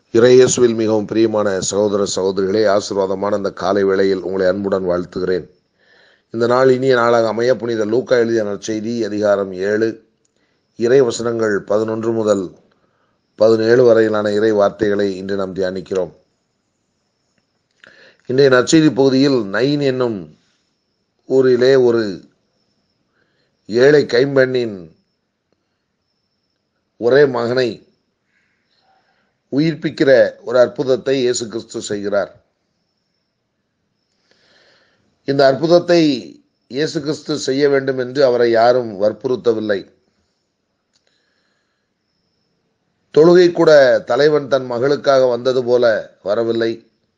இறையேசுவில் மிகவும் பிரியமான சகோதர சகோதரிகளே ஆசீர்வாதமான இந்த காலை வேளையில் உங்களை அன்புடன் வாழ்த்துகிறேன் இந்த நாள் இனிய நாளாக அமைய புனித லூக்கா எழுதிய நற்செய்தி அதிகாரம் ஏழு இறை வசனங்கள் பதினொன்று முதல் பதினேழு வரையிலான இறை வார்த்தைகளை இன்று நாம் தியானிக்கிறோம் இன்றைய நற்செய்தி பகுதியில் நைன் என்னும் ஊரிலே ஒரு ஏழை கைம்பெண்ணின் ஒரே மகனை உயிர்ப்பிக்கிற ஒரு அற்புதத்தை இயேசு கிறிஸ்து செய்கிறார் இந்த அற்புதத்தை இயேசு கிறிஸ்து செய்ய வேண்டும் என்று அவரை யாரும் வற்புறுத்தவில்லை தொழுகை கூட தலைவன் தன் மகளுக்காக வந்தது போல வரவில்லை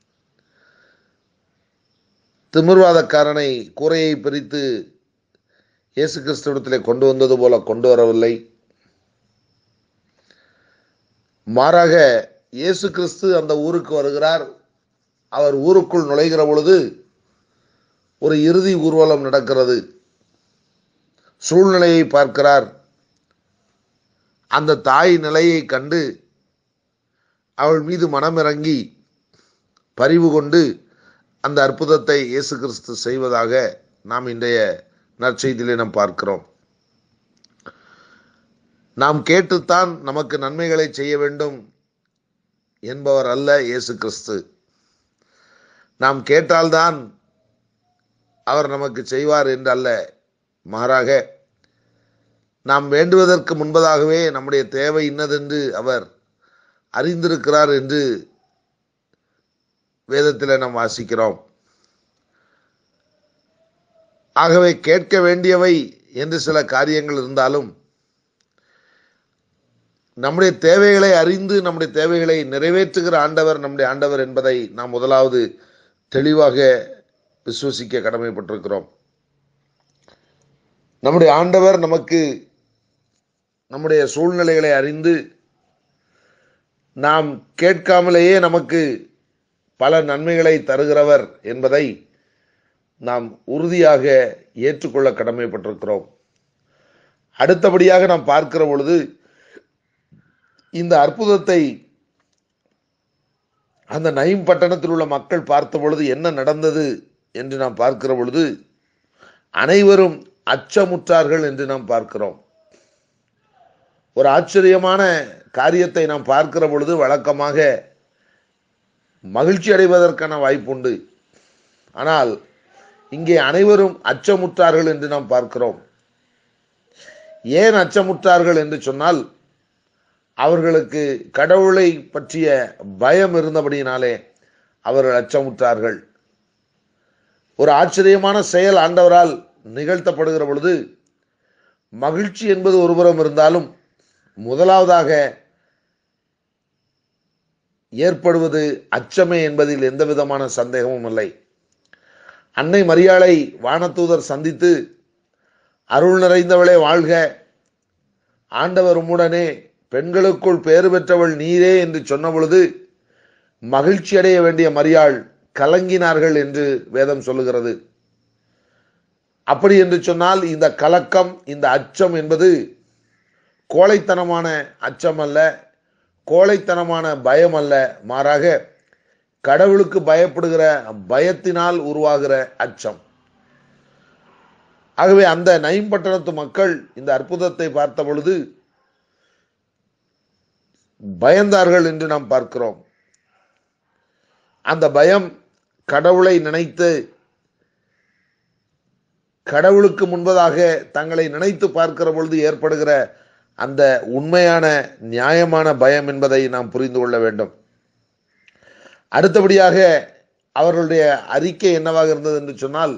திமிர்வாதக்காரனை கூரையை பிரித்து இயேசு கிறிஸ்துவத்திலே கொண்டு வந்தது போல கொண்டு வரவில்லை மாறாக இயேசு கிறிஸ்து அந்த ஊருக்கு வருகிறார் அவர் ஊருக்குள் நுழைகிற பொழுது ஒரு இறுதி ஊர்வலம் நடக்கிறது சூழ்நிலையை பார்க்கிறார் அந்த தாய் நிலையை கண்டு அவள் மீது மனமிறங்கி பரிவு கொண்டு அந்த அற்புதத்தை இயேசு கிறிஸ்து செய்வதாக நாம் இன்றைய நற்செய்தியிலே நாம் பார்க்கிறோம் நாம் கேட்டுத்தான் நமக்கு நன்மைகளை செய்ய வேண்டும் என்பவர் அல்ல இயேசு கிறிஸ்து நாம் கேட்டால்தான் அவர் நமக்கு செய்வார் என்று அல்ல மாறாக நாம் வேண்டுவதற்கு முன்பதாகவே நம்முடைய தேவை இன்னதென்று அவர் அறிந்திருக்கிறார் என்று வேதத்தில் நாம் வாசிக்கிறோம் ஆகவே கேட்க வேண்டியவை என்று சில காரியங்கள் இருந்தாலும் நம்முடைய தேவைகளை அறிந்து நம்முடைய தேவைகளை நிறைவேற்றுகிற ஆண்டவர் நம்முடைய ஆண்டவர் என்பதை நாம் முதலாவது தெளிவாக விசுவசிக்க கடமைப்பட்டிருக்கிறோம் நம்முடைய ஆண்டவர் நமக்கு நம்முடைய சூழ்நிலைகளை அறிந்து நாம் கேட்காமலேயே நமக்கு பல நன்மைகளை தருகிறவர் என்பதை நாம் உறுதியாக ஏற்றுக்கொள்ள கடமைப்பட்டிருக்கிறோம் அடுத்தபடியாக நாம் பார்க்கிற பொழுது இந்த அற்புதத்தை அந்த நைம் பட்டணத்தில் உள்ள மக்கள் பார்த்த பொழுது என்ன நடந்தது என்று நாம் பார்க்கிற பொழுது அனைவரும் அச்சமுற்றார்கள் என்று நாம் பார்க்கிறோம் ஒரு ஆச்சரியமான காரியத்தை நாம் பார்க்கிற பொழுது வழக்கமாக மகிழ்ச்சி அடைவதற்கான வாய்ப்புண்டு ஆனால் இங்கே அனைவரும் அச்சமுற்றார்கள் என்று நாம் பார்க்கிறோம் ஏன் அச்சமுற்றார்கள் என்று சொன்னால் அவர்களுக்கு கடவுளை பற்றிய பயம் இருந்தபடியினாலே அவர்கள் அச்சமுற்றார்கள் ஒரு ஆச்சரியமான செயல் ஆண்டவரால் நிகழ்த்தப்படுகிற பொழுது மகிழ்ச்சி என்பது ஒருபுறம் இருந்தாலும் முதலாவதாக ஏற்படுவது அச்சமே என்பதில் எந்த விதமான சந்தேகமும் இல்லை அன்னை மரியாளை வானதூதர் சந்தித்து அருள் நிறைந்தவளே வாழ்க ஆண்டவர் உம்முடனே பெண்களுக்குள் பேறு பெற்றவள் நீரே என்று சொன்ன பொழுது மகிழ்ச்சி அடைய வேண்டிய மரியாள் கலங்கினார்கள் என்று வேதம் சொல்லுகிறது அப்படி என்று சொன்னால் இந்த கலக்கம் இந்த அச்சம் என்பது கோழைத்தனமான அச்சம் அல்ல கோழைத்தனமான பயம் அல்ல மாறாக கடவுளுக்கு பயப்படுகிற பயத்தினால் உருவாகிற அச்சம் ஆகவே அந்த நைம்பட்டணத்து மக்கள் இந்த அற்புதத்தை பார்த்த பொழுது பயந்தார்கள் என்று நாம் பார்க்கிறோம் அந்த பயம் கடவுளை நினைத்து கடவுளுக்கு முன்பதாக தங்களை நினைத்து பார்க்கிற பொழுது ஏற்படுகிற அந்த உண்மையான நியாயமான பயம் என்பதை நாம் புரிந்து கொள்ள வேண்டும் அடுத்தபடியாக அவர்களுடைய அறிக்கை என்னவாக இருந்தது என்று சொன்னால்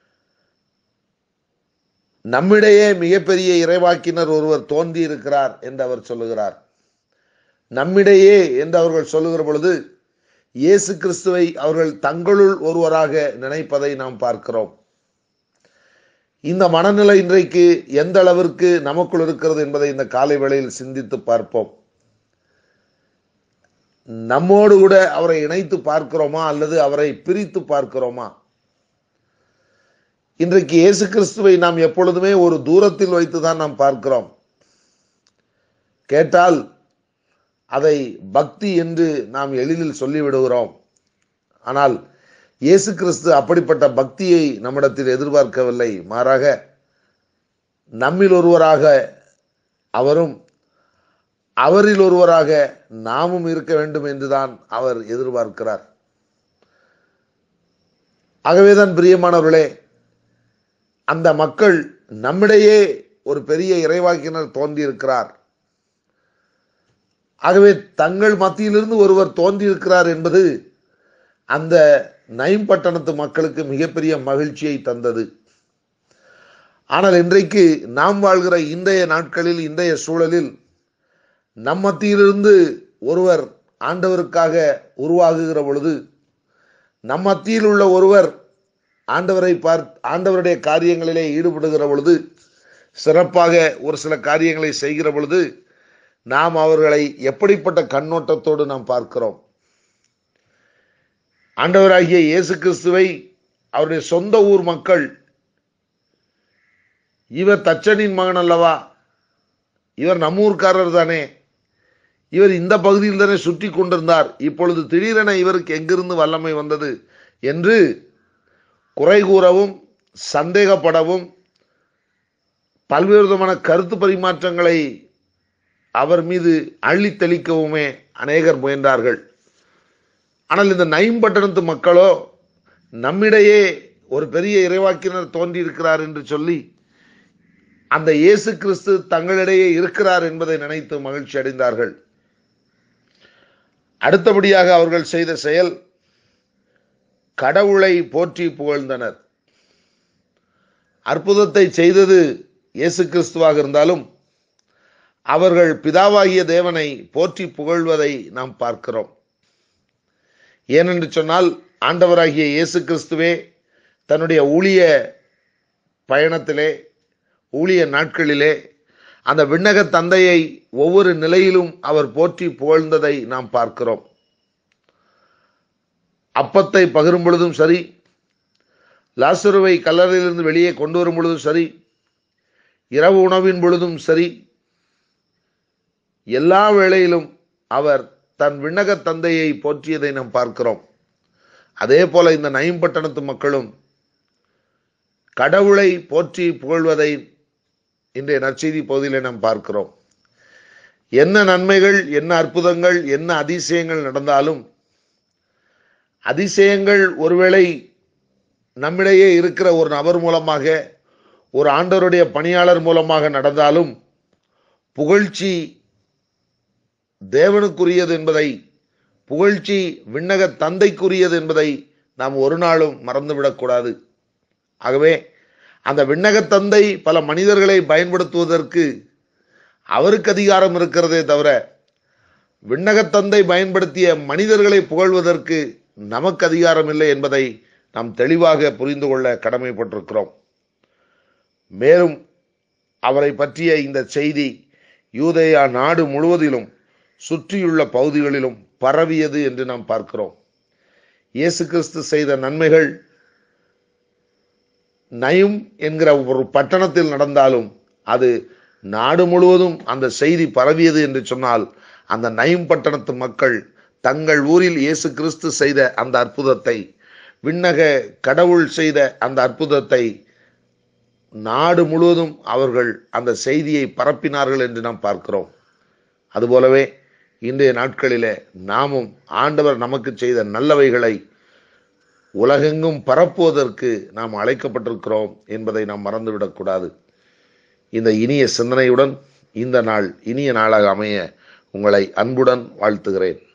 நம்மிடையே மிகப்பெரிய இறைவாக்கினர் ஒருவர் தோன்றி இருக்கிறார் என்று அவர் சொல்லுகிறார் நம்மிடையே என்று அவர்கள் சொல்லுகிற பொழுது இயேசு கிறிஸ்துவை அவர்கள் தங்களுள் ஒருவராக நினைப்பதை நாம் பார்க்கிறோம் இந்த மனநிலை இன்றைக்கு எந்த அளவிற்கு நமக்குள் இருக்கிறது என்பதை இந்த காலை வேளையில் சிந்தித்து பார்ப்போம் நம்மோடு கூட அவரை இணைத்து பார்க்கிறோமா அல்லது அவரை பிரித்து பார்க்கிறோமா இன்றைக்கு இயேசு கிறிஸ்துவை நாம் எப்பொழுதுமே ஒரு தூரத்தில் வைத்துதான் நாம் பார்க்கிறோம் கேட்டால் அதை பக்தி என்று நாம் எளிதில் சொல்லிவிடுகிறோம் ஆனால் இயேசு கிறிஸ்து அப்படிப்பட்ட பக்தியை நம்மிடத்தில் எதிர்பார்க்கவில்லை மாறாக நம்மில் ஒருவராக அவரும் அவரில் ஒருவராக நாமும் இருக்க வேண்டும் என்றுதான் அவர் எதிர்பார்க்கிறார் ஆகவேதான் பிரியமானவர்களே அந்த மக்கள் நம்மிடையே ஒரு பெரிய இறைவாக்கினர் தோன்றியிருக்கிறார் ஆகவே தங்கள் மத்தியிலிருந்து ஒருவர் தோன்றியிருக்கிறார் என்பது அந்த நைம் பட்டணத்து மக்களுக்கு மிகப்பெரிய மகிழ்ச்சியை தந்தது ஆனால் இன்றைக்கு நாம் வாழ்கிற இன்றைய நாட்களில் இன்றைய சூழலில் நம் மத்தியிலிருந்து ஒருவர் ஆண்டவருக்காக உருவாகுகிற பொழுது நம் மத்தியில் உள்ள ஒருவர் ஆண்டவரை பார் ஆண்டவருடைய காரியங்களிலே ஈடுபடுகிற பொழுது சிறப்பாக ஒரு சில காரியங்களை செய்கிற பொழுது நாம் அவர்களை எப்படிப்பட்ட கண்ணோட்டத்தோடு நாம் பார்க்கிறோம் ஆண்டவராகிய இயேசு கிறிஸ்துவை அவருடைய சொந்த ஊர் மக்கள் இவர் தச்சனின் மகன் அல்லவா இவர் நம்ம ஊர்க்காரர் தானே இவர் இந்த பகுதியில் தானே சுற்றி கொண்டிருந்தார் இப்பொழுது திடீரென இவருக்கு எங்கிருந்து வல்லமை வந்தது என்று குறை கூறவும் சந்தேகப்படவும் பல்வேறு விதமான கருத்து பரிமாற்றங்களை அவர் மீது அள்ளி தெளிக்கவுமே அநேகர் முயன்றார்கள் ஆனால் இந்த நைம்பட்டணத்து மக்களோ நம்மிடையே ஒரு பெரிய இறைவாக்கினர் தோன்றியிருக்கிறார் என்று சொல்லி அந்த இயேசு கிறிஸ்து தங்களிடையே இருக்கிறார் என்பதை நினைத்து மகிழ்ச்சி அடைந்தார்கள் அடுத்தபடியாக அவர்கள் செய்த செயல் கடவுளை போற்றி புகழ்ந்தனர் அற்புதத்தை செய்தது இயேசு கிறிஸ்துவாக இருந்தாலும் அவர்கள் பிதாவாகிய தேவனை போற்றி புகழ்வதை நாம் பார்க்கிறோம் ஏனென்று சொன்னால் ஆண்டவராகிய இயேசு கிறிஸ்துவே தன்னுடைய ஊழிய பயணத்திலே ஊழிய நாட்களிலே அந்த விண்ணக தந்தையை ஒவ்வொரு நிலையிலும் அவர் போற்றி புகழ்ந்ததை நாம் பார்க்கிறோம் அப்பத்தை பகிரும் பொழுதும் சரி லாசருவை கல்லறையிலிருந்து வெளியே கொண்டு வரும் பொழுதும் சரி இரவு உணவின் பொழுதும் சரி எல்லா வேளையிலும் அவர் தன் விண்ணக தந்தையை போற்றியதை நாம் பார்க்கிறோம் அதே போல இந்த நயம்பட்டணத்து மக்களும் கடவுளை போற்றி புகழ்வதை இன்றைய நற்செய்தி பகுதியிலே நாம் பார்க்கிறோம் என்ன நன்மைகள் என்ன அற்புதங்கள் என்ன அதிசயங்கள் நடந்தாலும் அதிசயங்கள் ஒருவேளை நம்மிடையே இருக்கிற ஒரு நபர் மூலமாக ஒரு ஆண்டவருடைய பணியாளர் மூலமாக நடந்தாலும் புகழ்ச்சி தேவனுக்குரியது என்பதை புகழ்ச்சி விண்ணக தந்தைக்குரியது என்பதை நாம் ஒரு நாளும் மறந்துவிடக்கூடாது ஆகவே அந்த விண்ணக தந்தை பல மனிதர்களை பயன்படுத்துவதற்கு அவருக்கு அதிகாரம் இருக்கிறதே தவிர விண்ணக தந்தை பயன்படுத்திய மனிதர்களை புகழ்வதற்கு நமக்கு அதிகாரம் இல்லை என்பதை நாம் தெளிவாக புரிந்து கொள்ள கடமைப்பட்டிருக்கிறோம் மேலும் அவரை பற்றிய இந்த செய்தி யூதேயா நாடு முழுவதிலும் சுற்றியுள்ள பகுதிகளிலும் பரவியது என்று நாம் பார்க்கிறோம் இயேசு கிறிஸ்து செய்த நன்மைகள் நயும் என்கிற ஒரு பட்டணத்தில் நடந்தாலும் அது நாடு முழுவதும் அந்த செய்தி பரவியது என்று சொன்னால் அந்த நயும் பட்டணத்து மக்கள் தங்கள் ஊரில் இயேசு கிறிஸ்து செய்த அந்த அற்புதத்தை விண்ணக கடவுள் செய்த அந்த அற்புதத்தை நாடு முழுவதும் அவர்கள் அந்த செய்தியை பரப்பினார்கள் என்று நாம் பார்க்கிறோம் அதுபோலவே இன்றைய நாட்களிலே நாமும் ஆண்டவர் நமக்கு செய்த நல்லவைகளை உலகெங்கும் பரப்புவதற்கு நாம் அழைக்கப்பட்டிருக்கிறோம் என்பதை நாம் மறந்துவிடக்கூடாது இந்த இனிய சிந்தனையுடன் இந்த நாள் இனிய நாளாக அமைய உங்களை அன்புடன் வாழ்த்துகிறேன்